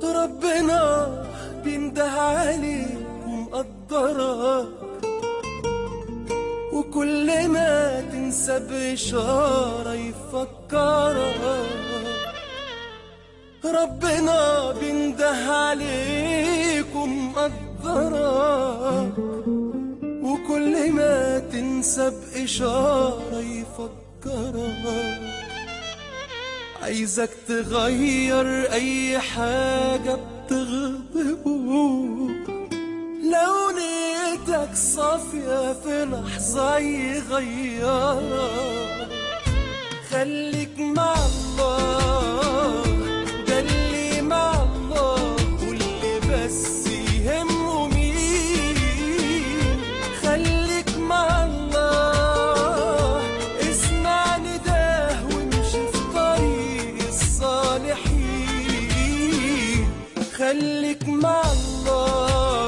ربنا بينده عليك ومقدرك وكل ما تنسى بإشارة يفكرك ربنا بينده عليك ومقدرك وكل ما تنسى بإشارة يفكرك عايزك تغير أي حاجة بتغضبه لو نيتك صافية في لحظة يغيرك خليك مع الله ده اللي مع الله واللي بس يهمه مين خليك مع الله اسمع نداه وامشي في طريق الصالحين خليك مع الله